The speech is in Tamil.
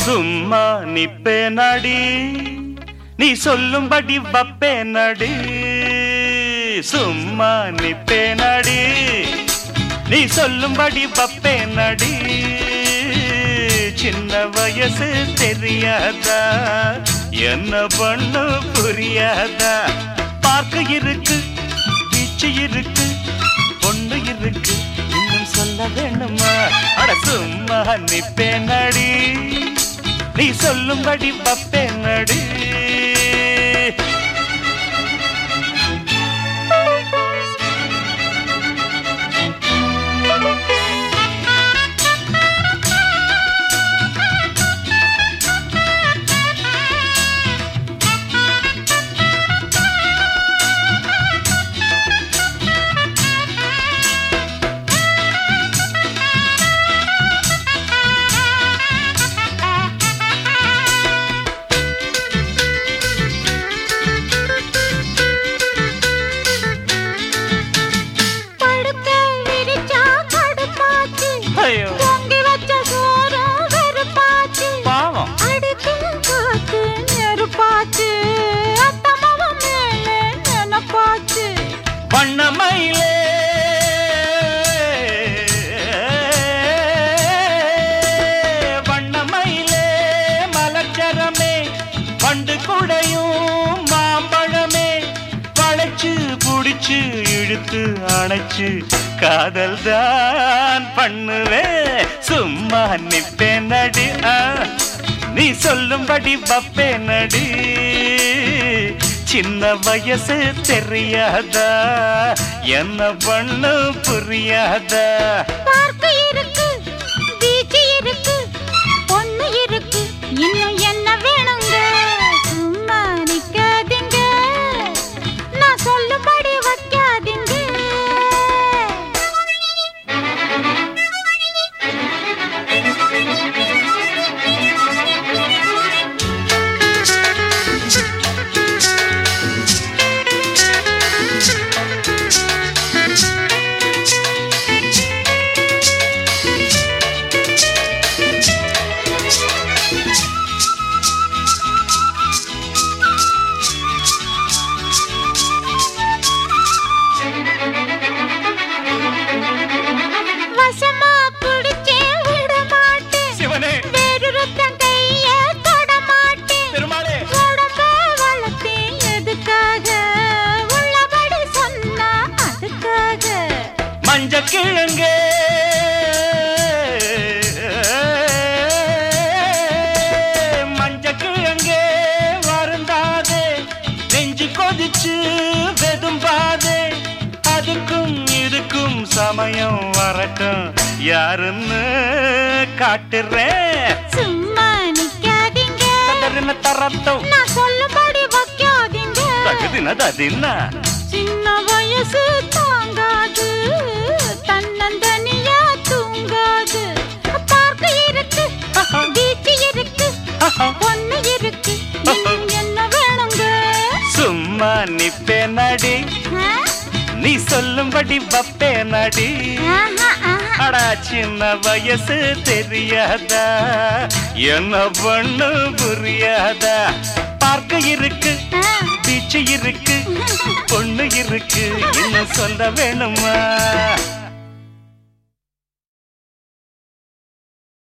சும்மா நிப்பே நடி நீ சொல்லும்படி வப்பே நடி சும்மா நிப்பே நடி நீ சொல்லும்படி வப்பே நடி சின்ன வயசு தெரியாதா என்ன பண்ணு புரியாதா பார்க்க இருக்கு பீச்சு இருக்கு பொண்ணு இருக்கு இன்னும் சொல்ல வேணுமா அட சும்மா நிப்பே நடி நீ சொல்லும்படி பப்பே நடி படுக்க விரிச்சா கடுப்பாச்சு ஐயோ பொங்கி வச்ச சோறும் வெறுப்பாச்சு பாவம் அடிக்கும் காத்து நெருப்பாச்சு அத்தமாவும் மேலே நினப்பாச்சு வண்ணமயிலே வண்ணமயிலே மலச்சரமே பண்டு குடையும் மாம்பழமே வளைச்சு புடிச்சு இழுத்து அணைச்சு காதல் தான் பண்ணுவேன் சும்மா நிப்பேன் நடி ஆ, நீ சொல்லும்படி வப்பே நடி சின்ன வயசு தெரியாதா என்ன பண்ணு புரியாதா பார்க்க இருக்கு பீச் இருக்கு பொண்ணு இருக்கு இன்னும் என்ன வேணுங்க சும்மா நிக்காதீங்க நான் சொல்லும்படி வைக்காதீங்க வசமா பிடிச்சே விட மாட்டேன் சிவனே வேறொருத்தன் கைய தொட மாட்டேன் பெருமாளே உடம்ப வளர்த்தேன் எதுக்காக உள்ளபடி சொன்னா அதுக்காக மஞ்ச கிழங்கு மஞ்ச கிழங்கே வருந்தாதே நெஞ்சு கொதிச்சு வெதும்பாதே அதுக்கும் இதுக்கும் சமயம் வரட்டும் யாருன்னு காட்டுறேன் சும்மா நிக்காதீங்க தடறின தரட்டும் நான் சொல்லும்படி வைக்காதீங்க தகுதினததின்னா சின்ன வயசு தாங்காது தன்னந்தனியா தூங்காது பார்க்க இருக்கு பீச்சு இருக்கு பொண்ணு இருக்கு இன்னும் என்ன வேணுங்க சும்மா நிப்பே நடி ஆ? நீ சொல்லும்படி வப்பே நடி ஆஹா, ஆஹா. அடா சின்ன வயசு தெரியாதா என்ன பண்ணு புரியாதா பார்க்க இருக்கு ஆ. பீச்சு இருக்கு பொண்ணு இருக்கு இன்னும் சொல்ல வேணுமா